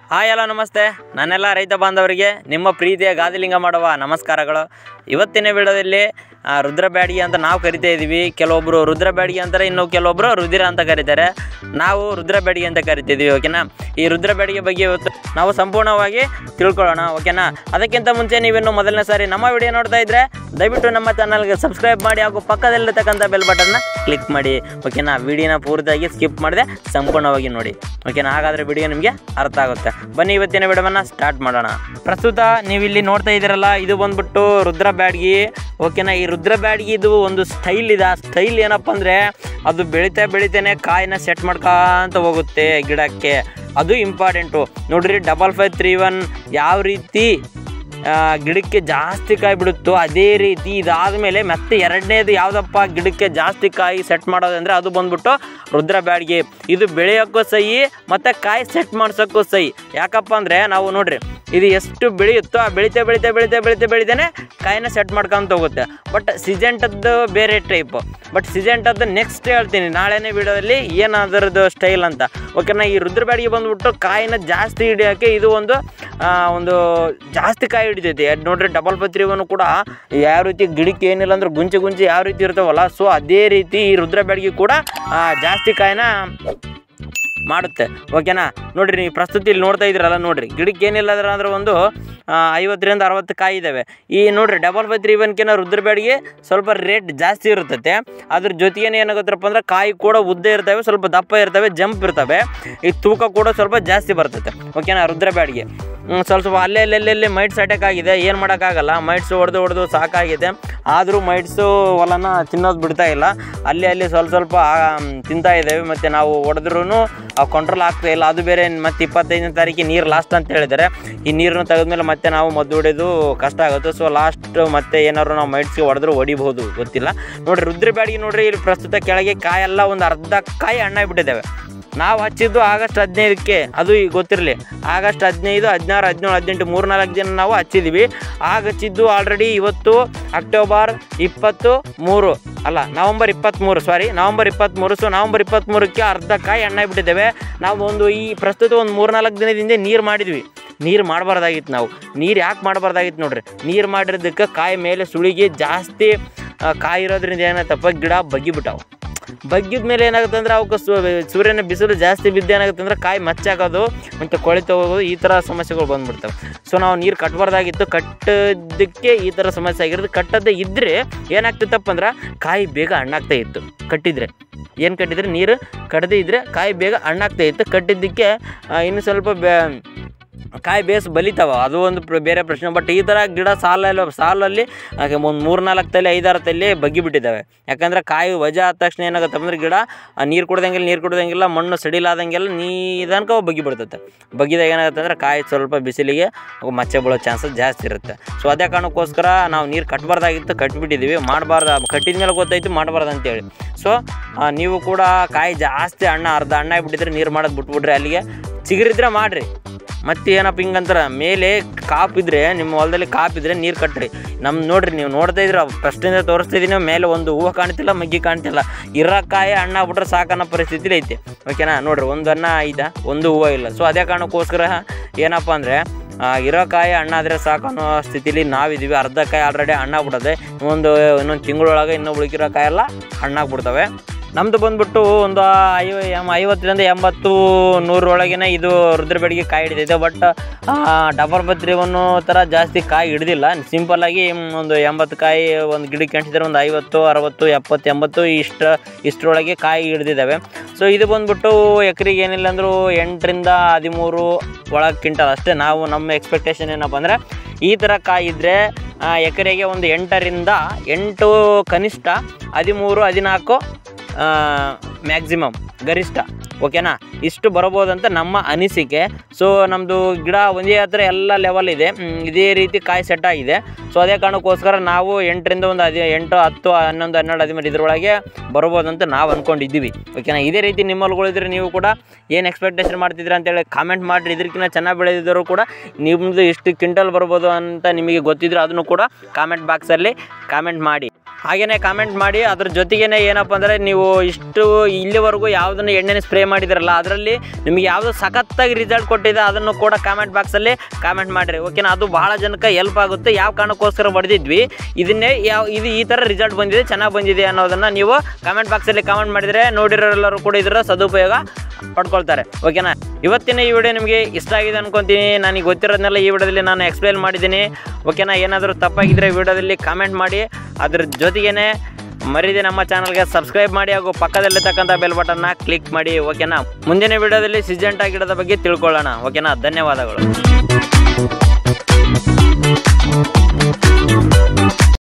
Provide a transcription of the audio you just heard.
hi hello ನಮಸ್ತೆ ನನ್ನೆಲ್ಲ ರೈತ ಬಾಂಧವರಿಗೆ ನಿಮ್ಮ ಪ್ರೀತಿಯ ಗಾದಿಲಿಂಗ ಮಾಡುವ ನಮಸ್ಕಾರಗಳು ಇವತ್ತಿನ ವಿಡಿಯೋದಲ್ಲಿ ಆ, ರುದ್ರ ಬ್ಯಾಡಿಗೆ ಅಂತ ನಾವು ಕರಿತಾ ಇದ್ದೀವಿ ಕೆಲವೊಬ್ಬರು ರುದ್ರ ಬ್ಯಾಡಿಗೆ ಅಂತಾರೆ ಇನ್ನು ಕೆಲವೊಬ್ಬರು ರುದಿರ ಅಂತ ಕರೀತಾರೆ ನಾವು ರುದ್ರ ಬ್ಯಾಡಿಗೆ ಅಂತ ಕರಿತಿದ್ವಿ ಓಕೆನಾ ಈ ರುದ್ರ ಬ್ಯಾಡಿಗೆ ಬಗ್ಗೆ ಇವತ್ತು ನಾವು ಸಂಪೂರ್ಣವಾಗಿ ತಿಳ್ಕೊಳ್ಳೋಣ ಓಕೆನಾ ಅದಕ್ಕಿಂತ ಮುಂಚೆ ನೀವಿನ್ನು ಮೊದಲನೇ ಸಾರಿ ನಮ್ಮ ವಿಡಿಯೋ ನೋಡ್ತಾ ಇದ್ರೆ ದಯವಿಟ್ಟು ನಮ್ಮ ಚಾನಲ್ಗೆ ಸಬ್ಸ್ಕ್ರೈಬ್ ಮಾಡಿ ಹಾಗೂ ಪಕ್ಕದಲ್ಲಿರ್ತಕ್ಕಂಥ ಬೆಲ್ ಬಟನ್ನ ಕ್ಲಿಕ್ ಮಾಡಿ ಓಕೆನಾ ವಿಡಿಯೋನ ಪೂರ್ತಿಯಾಗಿ ಸ್ಕಿಪ್ ಮಾಡಿದೆ ಸಂಪೂರ್ಣವಾಗಿ ನೋಡಿ ಓಕೆನಾ ಹಾಗಾದರೆ ವಿಡಿಯೋ ನಿಮಗೆ ಅರ್ಥ ಆಗುತ್ತೆ ಬನ್ನಿ ಇವತ್ತಿನ ವಿಡಿಯೋವನ್ನು ಸ್ಟಾರ್ಟ್ ಮಾಡೋಣ ಪ್ರಸ್ತುತ ನೀವು ಇಲ್ಲಿ ನೋಡ್ತಾ ಇದ್ದೀರಲ್ಲ ಇದು ಬಂದ್ಬಿಟ್ಟು ರುದ್ರ ಬ್ಯಾಡ್ಗಿ ಓಕೆನಾ ಈ ರುದ್ರ ಬ್ಯಾಡ್ಗಿ ಇದು ಒಂದು ಸ್ಟೈಲ್ ಇದೆ ಆ ಸ್ಟೈಲ್ ಏನಪ್ಪ ಅಂದರೆ ಅದು ಬೆಳಿತಾ ಬೆಳಿತಾನೆ ಕಾಯಿನ ಸೆಟ್ ಮಾಡ್ಕೊಂತ ಹೋಗುತ್ತೆ ಗಿಡಕ್ಕೆ ಅದು ಇಂಪಾರ್ಟೆಂಟು ನೋಡ್ರಿ ಡಬಲ್ ಫೈವ್ ತ್ರೀ ಒನ್ ಯಾವ ರೀತಿ ಆ, ಗಿಡಕ್ಕೆ ಜಾಸ್ತಿ ಕಾಯಿ ಬಿಡುತ್ತೋ ಅದೇ ರೀತಿ ಇದಾದಮೇಲೆ ಮತ್ತೆ ಎರಡನೇದು ಯಾವುದಪ್ಪ ಗಿಡಕ್ಕೆ ಜಾಸ್ತಿ ಕಾಯಿ ಸೆಟ್ ಮಾಡೋದಂದರೆ ಅದು ಬಂದ್ಬಿಟ್ಟು ರುದ್ರ ಬ್ಯಾಡ್ಗೆ ಇದು ಬೆಳೆಯೋಕ್ಕೂ ಸಹಿ ಮತ್ತು ಕಾಯಿ ಸೆಟ್ ಮಾಡ್ಸೋಕ್ಕೂ ಸಹಿ ಯಾಕಪ್ಪ ಅಂದರೆ ನಾವು ನೋಡ್ರಿ ಇದು ಎಷ್ಟು ಬೆಳೆಯುತ್ತೋ ಆ ಬೆಳಿತಾ ಬೆಳಿತಾ ಬೆಳಿತಾ ಬೆಳಿತಾ ಬೆಳಿತಾನೆ ಕಾಯಿನ ಸೆಟ್ ಮಾಡ್ಕೊಂತ ಹೋಗುತ್ತೆ ಬಟ್ ಸಿಜೆಂಟದ್ದು ಬೇರೆ ಟೈಪ್ ಬಟ್ ಸಿಜೆಂಟದ್ದು ನೆಕ್ಸ್ಟ್ ಹೇಳ್ತೀನಿ ನಾಳೆನೇ ವಿಡಿಯೋದಲ್ಲಿ ಏನು ಅದರದ್ದು ಸ್ಟೈಲ್ ಅಂತ ಓಕೆನಾ ಈ ರುದ್ರ ಬ್ಯಾಡಿಗೆ ಬಂದ್ಬಿಟ್ಟು ಕಾಯಿನ ಜಾಸ್ತಿ ಹಿಡಿಯೋಕ್ಕೆ ಇದು ಒಂದು ಆ, ಒಂದು ಜಾಸ್ತಿ ಕಾಯಿ ಹಿಡಿತೈತಿ ಅದ್ ನೋಡ್ರಿ ಡಬಲ್ ಪತ್ರಿವನ್ನು ಕೂಡ ಯಾವ ರೀತಿ ಗಿಡಕ್ಕೆ ಏನಿಲ್ಲ ಅಂದ್ರೆ ಗುಂಚಿ ಗುಂಚಿ ಯಾವ ರೀತಿ ಇರ್ತಾವಲ್ಲ ಸೊ ಅದೇ ರೀತಿ ಈ ರುದ್ರ ಬ್ಯಾಡಿಗೆ ಕೂಡ ಆ, ಜಾಸ್ತಿ ಕಾಯಿನ ಮಾಡುತ್ತೆ ಓಕೆನಾ ನೋಡ್ರಿ ನೀವು ಪ್ರಸ್ತುತಿ ಇಲ್ಲಿ ನೋಡ್ತಾ ಇದ್ರಲ್ಲ ನೋಡ್ರಿ ಗಿಡಕ್ಕೆ ಏನಿಲ್ಲ ಅಂದ್ರೆ ಅಂದ್ರೆ ಒಂದು ಆ, ಐವತ್ತರಿಂದ ಅರವತ್ತು ಕಾಯಿ ಇದ್ದಾವೆ ಈ ನೋಡ್ರಿ ಡಬಲ್ ಫೈ ತ್ರೀ ಒನ್ಕಿನ ರುದ್ರ ಬ್ಯಾಡಿಗೆ ಸ್ವಲ್ಪ ರೇಟ್ ಜಾಸ್ತಿ ಇರ್ತೈತೆ ಅದ್ರ ಜೊತೆಗೆ ಏನಾಗುತ್ತಪ್ಪ ಅಂದ್ರೆ ಕಾಯಿ ಕೂಡ ಉದ್ದ ಇರ್ತವೆ ಸ್ವಲ್ಪ ದಪ್ಪ ಇರ್ತವೆ ಜಂಪ್ ಇರ್ತವೆ ಈ ತೂಕ ಕೂಡ ಸ್ವಲ್ಪ ಜಾಸ್ತಿ ಬರ್ತೈತೆ ಓಕೆನಾ ರುದ್ರ ಬ್ಯಾಡಿಗೆ ಹ್ಮ್, ಸ್ವಲ್ಪ ಸ್ವಲ್ಪ ಅಲ್ಲೇ ಅಲ್ಲೆಲ್ಲಿ ಮೈಟ್ಸ್ ಅಟ್ಯಾಕ್ ಆಗಿದೆ ಏನು ಮಾಡೋಕ್ಕಾಗಲ್ಲ ಮೈಟ್ಸ್ ಹೊಡೆದು ಹೊಡೆದು ಸಾಕಾಗಿದೆ ಆದರೂ ಮೈಟ್ಸು ಹೊಲನ ತಿನ್ನೋದು ಬಿಡ್ತಾ ಇಲ್ಲ ಅಲ್ಲಿ ಅಲ್ಲಿ ಸ್ವಲ್ಪ ಸ್ವಲ್ಪ ಆ, ಮ್, ತಿಂತಾ ಇದ್ದೇವೆ ಮತ್ತು ನಾವು ಹೊಡೆದ್ರೂ ಕಂಟ್ರೋಲ್ ಆಗ್ತಾ ಇಲ್ಲ ಅದು ಬೇರೆ ಮತ್ತು ಇಪ್ಪತ್ತೈದನೇ ತಾರೀಕಿಗೆ ನೀರು ಲಾಸ್ಟ್ ಅಂತ ಹೇಳಿದ್ದಾರೆ ಈ ನೀರನ್ನು ತೆಗೆದ್ಮೇಲೆ ಮತ್ತೆ ನಾವು ಮದ್ದು ಹೊಡೆದು ಕಷ್ಟ ಆಗುತ್ತೆ ಸೊ ಲಾಸ್ಟ್ ಮತ್ತೆ ಏನಾದ್ರು ನಾವು ಮೈಟ್ಸ್ಗೆ ಹೊಡೆದ್ರು ಹೊಡಿಬೋದು ಗೊತ್ತಿಲ್ಲ ನೋಡ್ರಿ ರುದ್ರ ಬ್ಯಾಡಿಗೆ ನೋಡ್ರಿ ಇಲ್ಲಿ ಪ್ರಸ್ತುತ ಕೆಳಗೆ ಕಾಯೆಲ್ಲ ಒಂದು ಅರ್ಧ ಕಾಯಿ ಹಣ್ಣಾಗ್ಬಿಟ್ಟಿದ್ದಾವೆ ನಾವು ಹಚ್ಚಿದ್ದು ಆಗಸ್ಟ್ ಹದಿನೈದಕ್ಕೆ ಅದು ಈಗ ಗೊತ್ತಿರಲಿ ಆಗಸ್ಟ್ ಹದಿನೈದು ಹದಿನಾರು ಹದಿನೇಳು ಹದಿನೆಂಟು ಮೂರು ನಾಲ್ಕು ದಿನ ನಾವು ಹಚ್ಚಿದ್ದೀವಿ ಆಗ ಹಚ್ಚಿದ್ದು ಆಲ್ರೆಡಿ ಇವತ್ತು ಅಕ್ಟೋಬರ್ ಇಪ್ಪತ್ತು ಮೂರು ಅಲ್ಲ ನವಂಬರ್ ಇಪ್ಪತ್ತ್ಮೂರು ಸಾರಿ ನವಂಬರ್ ಇಪ್ಪತ್ತ್ಮೂರು ಸೊ ನವಂಬರ್ ಇಪ್ಪತ್ತ್ಮೂರಕ್ಕೆ ಅರ್ಧ ಕಾಯಿ ಹಣ್ಣಾಗ್ಬಿಟ್ಟಿದ್ದೇವೆ ನಾವು ಒಂದು ಈ ಪ್ರಸ್ತುತ ಒಂದು ಮೂರು ನಾಲ್ಕು ದಿನದಿಂದ ನೀರು ಮಾಡಿದ್ವಿ ನೀರು ಮಾಡಬಾರ್ದಾಗಿತ್ತು ನಾವು ನೀರು ಯಾಕೆ ಮಾಡಬಾರ್ದಾಗಿತ್ತು ನೋಡ್ರಿ ನೀರು ಮಾಡಿರೋದಕ್ಕೆ ಕಾಯಿ ಮೇಲೆ ಸುಳಿಗೆ ಜಾಸ್ತಿ ಆ, ಕಾಯಿ ಇರೋದ್ರಿಂದ ಏನಾಯ್ತಪ್ಪ ಗಿಡ ಬಗ್ಗಿಬಿಟ್ಟಾವು ಬಗ್ಗಿದ ಮೇಲೆ ಏನಾಗುತ್ತೆ ಅಂದ್ರೆ ಅವಕ್ಕೆ ಸೂರ್ಯನ ಬಿಸಿಲು ಜಾಸ್ತಿ ಬಿದ್ದು ಏನಾಗುತ್ತೆ ಅಂದ್ರೆ ಕಾಯಿ ಮಚ್ಚಾಗೋದು ಮತ್ತು ಕೊಳಿತ ಹೋಗೋದು ಈ ಥರ ಸಮಸ್ಯೆಗಳು ಬಂದ್ಬಿಡ್ತವೆ ಸೊ ನಾವು ನೀರು ಕಟ್ಟಬಾರ್ದಾಗಿತ್ತು ಕಟ್ಟೋದಕ್ಕೆ ಈ ಥರ ಸಮಸ್ಯೆ ಆಗಿರೋದು ಕಟ್ಟದೇ ಇದ್ದರೆ ಏನಾಗ್ತಿತ್ತಪ್ಪ ಅಂದ್ರೆ ಕಾಯಿ ಬೇಗ ಹಣ್ಣಾಗ್ತಾ ಇತ್ತು ಕಟ್ಟಿದರೆ ಏನು ಕಟ್ಟಿದ್ರೆ ನೀರು ಕಟ್ಟದೇ ಇದ್ದರೆ ಕಾಯಿ ಬೇಗ ಹಣ್ಣಾಗ್ತಾ ಇತ್ತು ಕಟ್ಟಿದ್ದಕ್ಕೆ ಆ, ಇನ್ನು ಸ್ವಲ್ಪ ಬೇ ಕಾಯಿ ಬೇಸ್ ಬಲಿತಾವ ಅದು ಒಂದು ಪ್ರ- ಬೇರೆ ಪ್ರಶ್ನೆ ಬಟ್ ಈ ಥರ ಗಿಡ ಸಾಲಲ್ಲಿ ಸಾಲಲ್ಲಿ ಒಂದು ಮೂರು ನಾಲ್ಕು ತಲೆ ಐದಾರು ತಲೆ ಬಗ್ಗಿಬಿಟ್ಟಿದ್ದಾವೆ ಯಾಕಂದ್ರೆ ಕಾಯಿ ವಜಾ ಆದ ತಕ್ಷಣ ಏನಾಗುತ್ತೆ ಅಂದ್ರೆ ಗಿಡ ನೀರು ಕುಡ್ದಂಗಿಲ್ಲ ನೀರು ಕುಡ್ದಂಗಿಲ್ಲ ಮಣ್ಣು ಸಡಿಲಾದಂಗೆಲ್ಲ ನೀದನ್ಕ ಬಗ್ಗಿ ಬಿಡ್ತೈತೆ ಬಗ್ಗಿದಾಗ ಏನಾಗುತ್ತೆ ಅಂದ್ರೆ ಕಾಯಿ ಸ್ವಲ್ಪ ಬಿಸಿಲಿಗೆ ಅವು ಮಚ್ಚೆ ಬೀಳೋ ಚಾನ್ಸಸ್ ಜಾಸ್ತಿ ಇರುತ್ತೆ ಸೊ ಅದೇ ಕಾರಣಕ್ಕೋಸ್ಕರ ನಾವು ನೀರು ಕಟ್ಟಬಾರ್ದಾಗಿತ್ತು ಕಟ್ಬಿಟ್ಟಿದ್ದೀವಿ ಮಾಡಬಾರ್ದು ಕಟ್ಟಿದ ಮೇಲೆ ಗೊತ್ತಾಯ್ತು ಮಾಡಬಾರ್ದು ಅಂತೇಳಿ ಸೊ ನೀವು ಕೂಡ ಕಾಯಿ ಜಾಸ್ತಿ ಹಣ್ಣು ಅರ್ಧ ಹಣ್ಣು ಆಗಿಬಿಟ್ಟಿದ್ರೆ ನೀರು ಮಾಡೋದು ಬಿಟ್ಬಿಟ್ರೆ ಅಲ್ಲಿಗೆ ಚಿಗುರಿದ್ರೆ ಮಾಡಿರಿ ಮತ್ತೆ ಏನಪ್ಪ ಹಿಂಗಂತಾರೆ ಮೇಲೆ ಕಾಪಿದ್ರೆ ನಿಮ್ಮ ಹೊಲದಲ್ಲಿ ಕಾಪಿದ್ರೆ ನೀರು ಕಟ್ಟ್ರಿ ನಮ್ಮ ನೋಡ್ರಿ ನೀವು ನೋಡ್ತಾ ಇದ್ರೆ ಫಸ್ಟಿಂದ ತೋರಿಸ್ತಿದ್ದೀನಿ ಮೇಲೆ ಒಂದು ಹೂವು ಕಾಣ್ತಿಲ್ಲ ಮಗ್ಗಿ ಕಾಣ್ತಿಲ್ಲ ಇರೋ ಕಾಯಿ ಹಣ್ಣಾಗ್ಬಿಟ್ರೆ ಸಾಕನ್ನೋ ಪರಿಸ್ಥಿತಿಲಿ ಐತೆ ಓಕೆನಾ ನೋಡ್ರಿ ಒಂದು ಅನ್ನ ಐದ ಒಂದು ಹೂವು ಇಲ್ಲ ಸೊ ಅದೇ ಕಾರಣಕ್ಕೋಸ್ಕರ ಏನಪ್ಪ ಅಂದರೆ ಇರೋ ಕಾಯಿ ಹಣ್ಣಾದರೆ ಸಾಕು ಅನ್ನೋ ಸ್ಥಿತಿಲಿ ನಾವಿದ್ದೀವಿ ಅರ್ಧ ಕಾಯಿ ಆಲ್ರೆಡಿ ಹಣ್ಣಾಗ್ಬಿಡದೆ ಒಂದು ಇನ್ನೊಂದು ತಿಂಗಳೊಳಗೆ ಇನ್ನೂ ಉಳಿಕಿರೋ ಕಾಯೆಲ್ಲ ಹಣ್ಣಾಗ್ಬಿಡ್ತವೆ ನಮ್ಮದು ಬಂದ್ಬಿಟ್ಟು ಒಂದು ಐವ ಎಮ್ ಐವತ್ತರಿಂದ ಎಂಬತ್ತು ನೂರೊಳಗಿನ ಇದು ರುದ್ರ ಬೆಡಿಗೆ ಕಾಯಿ ಹಿಡಿದಿದೆ ಬಟ್ ಡಬಲ್ ಬತ್ರಿವನ್ನು ಥರ ಜಾಸ್ತಿ ಕಾಯಿ ಹಿಡ್ದಿಲ್ಲ ಸಿಂಪಲ್ಲಾಗಿ ಒಂದು ಎಂಬತ್ತು ಕಾಯಿ ಒಂದು ಗಿಡಕ್ಕೆ ಅಂಟಿದ್ರೆ ಒಂದು ಐವತ್ತು ಅರವತ್ತು ಎಪ್ಪತ್ತು ಎಂಬತ್ತು ಇಷ್ಟ ಇಷ್ಟರೊಳಗೆ ಕಾಯಿ ಹಿಡ್ದಿದ್ದಾವೆ ಸೊ ಇದು ಬಂದ್ಬಿಟ್ಟು ಎಕರೆಗೆ ಏನಿಲ್ಲ ಅಂದರೂ ಎಂಟರಿಂದ ಹದಿಮೂರು ಒಳಗೆ ಕ್ವಿಂಟಲ್ ಅಷ್ಟೇ ನಾವು ನಮ್ಮ ಎಕ್ಸ್ಪೆಕ್ಟೇಷನ್ ಏನಪ್ಪ ಅಂದರೆ ಈ ಥರ ಕಾಯಿ ಇದ್ದರೆ ಎಕರೆಗೆ ಒಂದು ಎಂಟರಿಂದ ಎಂಟು ಕನಿಷ್ಠ ಹದಿಮೂರು ಹದಿನಾಲ್ಕು ಮ್ಯಾಕ್ಸಿಮಮ್ ಗರಿಷ್ಠ ಓಕೆನಾ ಇಷ್ಟು ಬರಬಹುದಂತ ನಮ್ಮ ಅನಿಸಿಕೆ ಸೊ ನಮ್ಮದು ಗಿಡ ಒಂದೇ ಹತ್ರ ಎಲ್ಲ ಲೆವೆಲ್ ಇದೆ ಮ್, ಇದೇ ರೀತಿ ಕಾಯಿ ಸೆಟ್ ಆಗಿದೆ ಸೊ ಅದೇ ಕಾರಣಕ್ಕೋಸ್ಕರ ನಾವು ಎಂಟರಿಂದ ಒಂದು ಹದಿ ಎಂಟು ಹತ್ತು ಹನ್ನೊಂದು ಹನ್ನೆರಡು ಹದಿಮೂರು ಇದರೊಳಗೆ ಬರ್ಬೋದಂತ ನಾವು ಅಂದ್ಕೊಂಡಿದ್ದೀವಿ ಓಕೆನಾ ಇದೇ ರೀತಿ ನಿಮ್ಮಲ್ಗಳಿದ್ರೆ ನೀವು ಕೂಡ ಏನು ಎಕ್ಸ್ಪೆಕ್ಟೇಷನ್ ಮಾಡ್ತಿದ್ದೀರಾ ಅಂತೇಳಿ ಕಾಮೆಂಟ್ ಮಾಡಿರಿ ಇದಕ್ಕಿಂತ ಚೆನ್ನಾಗಿ ಬೆಳೆದಿದ್ದರೂ ಕೂಡ ನಿಮ್ಮದು ಇಷ್ಟು ಕ್ವಿಂಟಲ್ ಬರ್ಬೋದು ಅಂತ ನಿಮಗೆ ಗೊತ್ತಿದ್ರೆ ಅದನ್ನು ಕೂಡ ಕಾಮೆಂಟ್ ಬಾಕ್ಸಲ್ಲಿ ಕಾಮೆಂಟ್ ಮಾಡಿ ಹಾಗೆಯೇ ಕಾಮೆಂಟ್ ಮಾಡಿ ಅದ್ರ ಜೊತೆಗೇ ಏನಪ್ಪ ಅಂದರೆ ನೀವು ಇಷ್ಟು ಇಲ್ಲಿವರೆಗೂ ಯಾವುದನ್ನು ಎಣ್ಣೆನ ಸ್ಪ್ರೇ ಮಾಡಿದ್ರಲ್ಲ ಅದರಲ್ಲಿ ನಿಮಗೆ ಯಾವುದು ಸಖತ್ತಾಗಿ ರಿಸಲ್ಟ್ ಕೊಟ್ಟಿದೆ ಅದನ್ನು ಕೂಡ ಕಾಮೆಂಟ್ ಬಾಕ್ಸಲ್ಲಿ ಕಾಮೆಂಟ್ ಮಾಡಿರಿ ಓಕೆನಾ ಅದು ಭಾಳ ಜನಕ್ಕೆ ಹೆಲ್ಪ್ ಆಗುತ್ತೆ ಯಾವ ಕಾರಣಕ್ಕೋಸ್ಕರ ಹೊಡೆದಿದ್ವಿ ಇದನ್ನೇ ಯಾವ ಇದು ಈ ಥರ ರಿಸಲ್ಟ್ ಬಂದಿದೆ ಚೆನ್ನಾಗಿ ಬಂದಿದೆ ಅನ್ನೋದನ್ನು ನೀವು ಕಾಮೆಂಟ್ ಬಾಕ್ಸಲ್ಲಿ ಕಾಮೆಂಟ್ ಮಾಡಿದರೆ ನೋಡಿರೋರೆಲ್ಲರೂ ಕೂಡ ಇದರ ಸದುಪಯೋಗ ಪಡ್ಕೊಳ್ತಾರೆ ಓಕೆನಾ ಇವತ್ತಿನ ಈ ವಿಡಿಯೋ ನಿಮಗೆ ಇಷ್ಟ ಆಗಿದೆ ಅನ್ಕೊತೀನಿ ನನಗೆ ಗೊತ್ತಿರೋದನ್ನೆಲ್ಲ ಈ ವಿಡಿಯೋದಲ್ಲಿ ನಾನು ಎಕ್ಸ್ಪ್ಲೇನ್ ಮಾಡಿದ್ದೀನಿ ಓಕೆನಾ ಏನಾದರೂ ತಪ್ಪಾಗಿದ್ದರೆ ವಿಡಿಯೋದಲ್ಲಿ ಕಾಮೆಂಟ್ ಮಾಡಿ ಅದ್ರ ಜೊತೆಗೇ ಮರಿದೆ ನಮ್ಮ ಚಾನಲ್ಗೆ ಸಬ್ಸ್ಕ್ರೈಬ್ ಮಾಡಿ ಹಾಗೂ ಪಕ್ಕದಲ್ಲಿರ್ತಕ್ಕಂಥ ಬೆಲ್ ಬಟನ್ನ ಕ್ಲಿಕ್ ಮಾಡಿ ಓಕೆನಾ ಮುಂದಿನ ವಿಡಿಯೋದಲ್ಲಿ ಸಿಜೆಂಟಾ ಗಿಡದ ಬಗ್ಗೆ ತಿಳ್ಕೊಳ್ಳೋಣ ಓಕೆನಾ ಧನ್ಯವಾದಗಳು